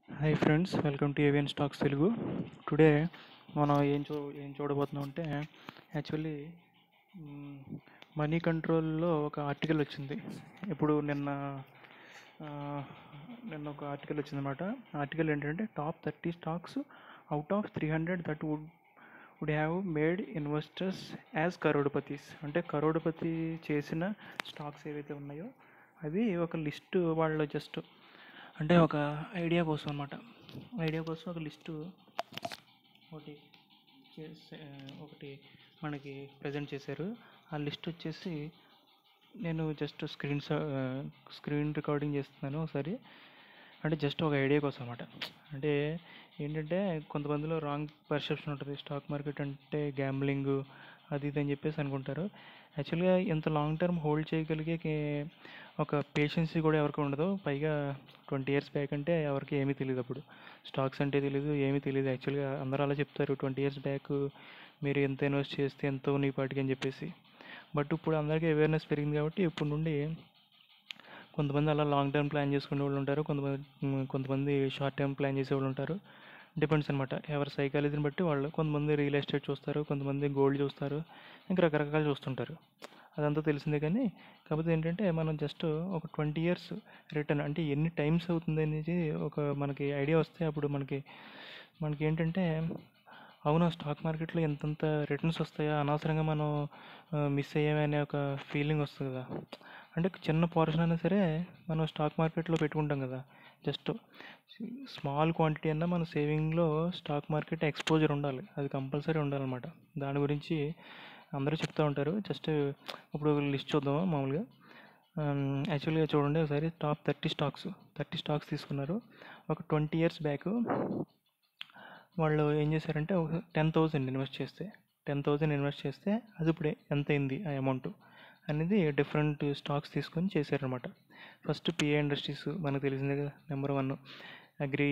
hi friends welcome to Avian stocks Telugu today మనం ఏం చూ ఏం చూడబోతున్నాం అంటే యాక్చువల్లీ మనీ కంట్రోల్లో ఒక ఆర్టికల్ వచ్చింది ఇప్పుడు నిన్న ఆ, నిన్న ఒక ఆర్టికల్ వచ్చిందన్నమాట ఆర్టికల్ ఏంటంటే top thirty stocks out of three hundred that would would have made investors as crorepatis అంటే కరోడ్పతి చేసిన స్టాక్స్ ఏవైతే ఉన్నాయో అవి ఒక లిస్ట్ వాళ్ళు జస్ట్ అంటే ఒక ఐడియా కోసం అనమాట ఐడియా కోసం ఒక లిస్టు ఒకటి చేసే ఒకటి మనకి ప్రజెంట్ చేశారు ఆ లిస్ట్ వచ్చేసి నేను జస్ట్ స్క్రీన్ స్క్రీన్ రికార్డింగ్ చేస్తున్నాను ఒకసారి అంటే జస్ట్ ఒక ఐడియా కోసం అనమాట అంటే ఏంటంటే కొంతమందిలో రాంగ్ పర్సెప్షన్ ఉంటుంది స్టాక్ మార్కెట్ అంటే గ్యాంబ్లింగ్ అది ఇది అని చెప్పేసి అనుకుంటారు యాక్చువల్గా ఇంత లాంగ్ టర్మ్ హోల్డ్ చేయగలిగే కే- ఒక పేషెన్సీ కూడా ఎవరికి ఉండదు పైగా ట్వంటీ ఇయర్స్ బ్యాక్ అంటే ఎవరికి ఏమీ తెలియదు అప్పుడు స్టాక్స్ అంటే తెలియదు ఏమీ తెలియదు యాక్చువల్గా అందరూ అలా చెప్తారు ట్వంటీ ఇయర్స్ బ్యాక్ మీరు ఎంత ఇన్వెస్ట్ చేస్తే ఎంతో నీ పాటికి అని చెప్పేసి బట్ ఇప్పుడు అందరికీ అవేర్నెస్ పెరిగింది కాబట్టి ఇప్పుడు నుండి కొంతమంది అలా లాంగ్ టర్మ్ ప్లాన్ చేసుకునే వాళ్ళు ఉంటారు కొంతమంది మ్, కొంతమంది షార్ట్ టర్మ్ ప్లాన్ చేసే వాళ్ళు ఉంటారు డిపెండ్స్ అనమాట ఎవరి సైకాలజీని బట్టి వాళ్ళు కొంతమంది రియల్ ఎస్టేట్ చూస్తారు కొంతమంది గోల్డ్ చూస్తారు ఇంకా రకరకాలు చూస్తుంటారు అదంతా తెలిసిందే కానీ కాకపోతే ఏంటంటే మనం జస్ట్ ఒక ట్వంటీ ఇయర్స్ రిటర్న్ అంటే ఎన్ని టైమ్స్ అవుతుంది అనేది ఒక మనకి ఐడియా వస్తే అప్పుడు మనకి మనకి ఏంటంటే అవును స్టాక్ మార్కెట్లో ఎంతంత రిటర్న్స్ వస్తాయా అనవసరంగా మనం మిస్ అయ్యామే అనే ఒక ఫీలింగ్ వస్తుంది కదా అంటే చిన్న పోర్షన్ అయినా సరే మనం స్టాక్ మార్కెట్లో పెట్టుకుంటాం కదా జస్ట్ స్మాల్ క్వాంటిటీ అన్నా మన సేవింగ్లో స్టాక్ మార్కెట్ ఎక్స్పోజర్ ఉండాలి అది కంపల్సరీ ఉండాలన్నమాట దాని గురించి అందరూ చెప్తూ ఉంటారు జస్ట్ ఇప్పుడు లిస్ట్ చూద్దామా మామూలుగా యాక్చువల్గా చూడండి ఒకసారి top thirty stocks thirty stocks తీసుకున్నారు ఒక ట్వంటీ ఇయర్స్ బ్యాక్ వాళ్ళు ఏం చేశారంటే ఒక టెన్ థౌజండ్ ఇన్వెస్ట్ చేస్తే టెన్ థౌజండ్ ఇన్వెస్ట్ చేస్తే అది ఇప్పుడు ఎంత అయింది ఆ అమౌంట్ అనేది డిఫరెంట్ స్టాక్స్ తీసుకొని చేశారనమాట ఫస్ట్ పిఏ ఇండస్ట్రీస్ మనకు తెలిసిందే కదా నెంబర్ వన్ అగ్రి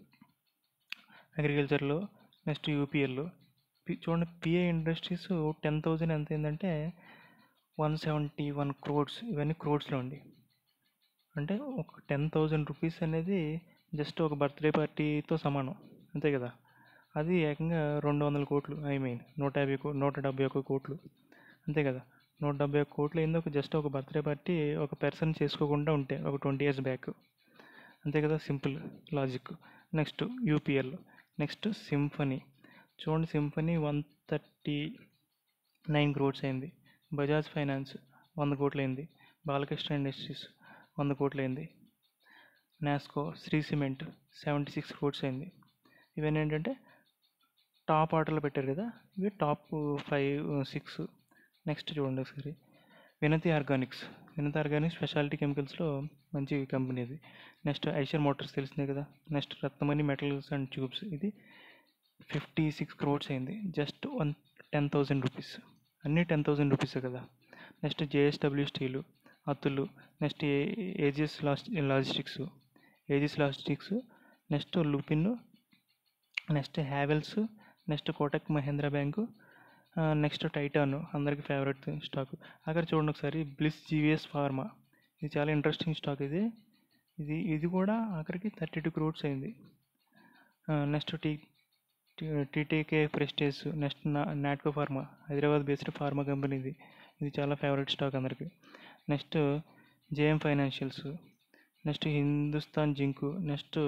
అగ్రికల్చర్లో నెక్స్ట్ యూపీఎల్లో చూడండి పిఏ ఇండస్ట్రీస్ టెన్ థౌజండ్ ఎంత అయిందంటే వన్ సెవెంటీ వన్ క్రోడ్స్ ఇవన్నీ క్రోడ్స్లో ఉంది అంటే ఒక టెన్ థౌజండ్ రూపీస్ అనేది జస్ట్ ఒక బర్త్డే పార్టీతో సమానం అంతే కదా అది ఏకంగా రెండు వందల కోట్లు ఐ మీన్ నూట యాభై కో నూట డెబ్బై ఒక్క కోట్లు అంతే కదా నూట డెబ్బై ఒక్క కోట్లు అయింది ఒక జస్ట్ ఒక బర్త్డే పార్టీ ఒక పర్సన్ చేసుకోకుండా ఉంటే ఒక ట్వంటీ ఇయర్స్ బ్యాక్ అంతే కదా simple logic next UPL next Symphony చూడండి Symphony one thirty nine crores అయింది బజాజ్ ఫైనాన్స్ వంద కోట్లు అయింది బాలకృష్ణ ఇండస్ట్రీస్ వంద కోట్లు అయింది Nesco Shree cement seventy six crores అయింది ఇవన్నీ ఏంటంటే టాప్ ఆర్డర్లో పెట్టారు కదా ఇవి టాప్ ఫైవ్ సిక్స్ నెక్స్ట్ చూడండి ఒకసారి వినతి ఆర్గానిక్స్ వినతి ఆర్గానిక్స్ స్పెషాలిటీ కెమికల్స్లో మంచి కంపెనీ ఇది నెక్స్ట్ ఐషర్ మోటార్స్ తెలిసిందే కదా next Ratnamani metals and tubes ఇది ఫిఫ్టీ సిక్స్ క్రోడ్స్ అయింది just one ten thousand rupees అన్నీ టెన్ థౌజండ్ రూపీస్ కదా next JSW steel Atul next AGS logistics AGS logistics next Lupin next Havells next Kotak Mahindra bank next Titan అందరికి favourite stock అక్కడ చూడండి ఒకసారి bliss GVS pharma ఇది చాలా interesting stock ఇది ఇది ఇది కూడా ఆఖరికి థర్టీ టూ క్రోడ్స్ అయింది next T TTK Prestige next నా Natco pharma Hyderabad based pharma company ఇది ఇది చాలా ఫేవరెట్ స్టాక్ అందరికి next JM financials next Hindustan zinc next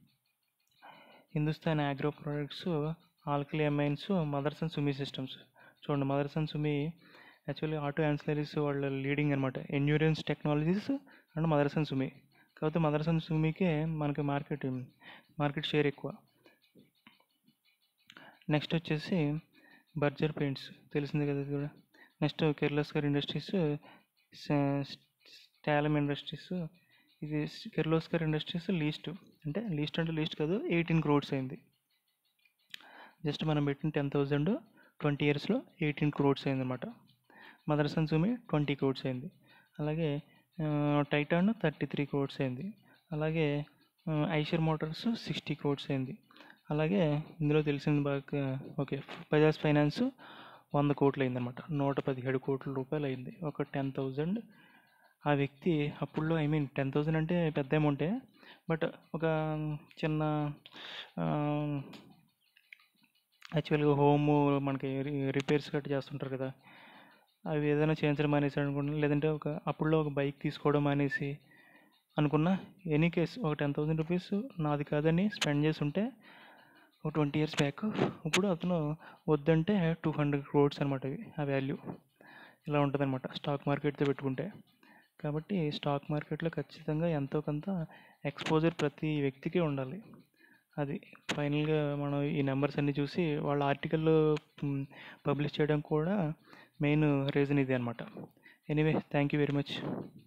Hindustan agro products alkali amines mothers and Sumi సిస్టమ్స్ చూడండి mothers and Sumi actually auto ancillaries వాళ్ళ leading అనమాట Endurance Technologies and mothers and Sumi కాకపోతే మదర్స్ అండ్ సుమికే మనకి మార్కెట్ మార్కెట్ షేర్ ఎక్కువ నెక్స్ట్ వచ్చేసి బర్జర్ పెయింట్స్ తెలిసింది కదా ఇది కూడా నెక్స్ట్ కిర్లోస్కర్ ఇండస్ట్రీస్ స్టాలమ్ ఇండస్ట్రీస్ ఇది కిర్లోస్కర్ ఇండస్ట్రీస్ లీస్ట్ అంటే లీస్ట్ అంటే లీస్ట్ కాదు ఎయిటీన్ క్రోడ్స్ అయింది జస్ట్ మనం పెట్టిన టెన్ థౌజండ్ ట్వంటీ ఇయర్స్లో ఎయిటీన్ క్రోడ్స్ అయింది అనమాట mothers and Sumi twenty crores అయింది అలాగే టైటాన్ థర్టీ త్రీ క్రోడ్స్ అయింది అలాగే ఐషర్ మోటార్స్ సిక్స్టీ క్రోడ్స్ అయింది అలాగే ఇందులో తెలిసింది బాగా ఓకే బజాజ్ ఫైనాన్స్ వంద కోట్లు అయిందన్నమాట నూట పదిహేడు కోట్ల రూపాయలు అయింది ఒక టెన్ థౌజండ్ ఆ వ్యక్తి అప్పుడులో ఐ మీన్ టెన్ థౌజండ్ అంటే పెద్ద అమౌంటే బట్ ఒక చిన్న యాక్చువల్గా హోమ్ మనకి రిపేర్స్ గట్రా చేస్తుంటారు కదా అవి ఏదైనా చేయించడం మానేసి అనుకున్నా లేదంటే ఒక అప్పుడులో ఒక బైక్ తీసుకోవడం మానేసి అనుకున్నా ఎనీ కేస్ ఒక టెన్ థౌసండ్ రూపీస్ నాది కాదని స్పెండ్ చేసి ఉంటే ఒక ట్వంటీ ఇయర్స్ బ్యాక్ ఇప్పుడు అతను వద్దంటే టూ హండ్రెడ్ క్రోడ్స్ అనమాట అవి ఆ వాల్యూ ఇలా ఉంటుంది అనమాట స్టాక్ మార్కెట్తో పెట్టుకుంటే కాబట్టి స్టాక్ మార్కెట్లో ఖచ్చితంగా ఎంతో కొంత ఎక్స్పోజర్ ప్రతి వ్యక్తికి ఉండాలి అది ఫైనల్గా మనం ఈ నెంబర్స్ అన్నీ చూసి వాళ్ళ ఆర్టికల్ పబ్లిష్ చేయడం కూడా మెయిన్ రీజన్ ఇది అనమాట anyway thank you very much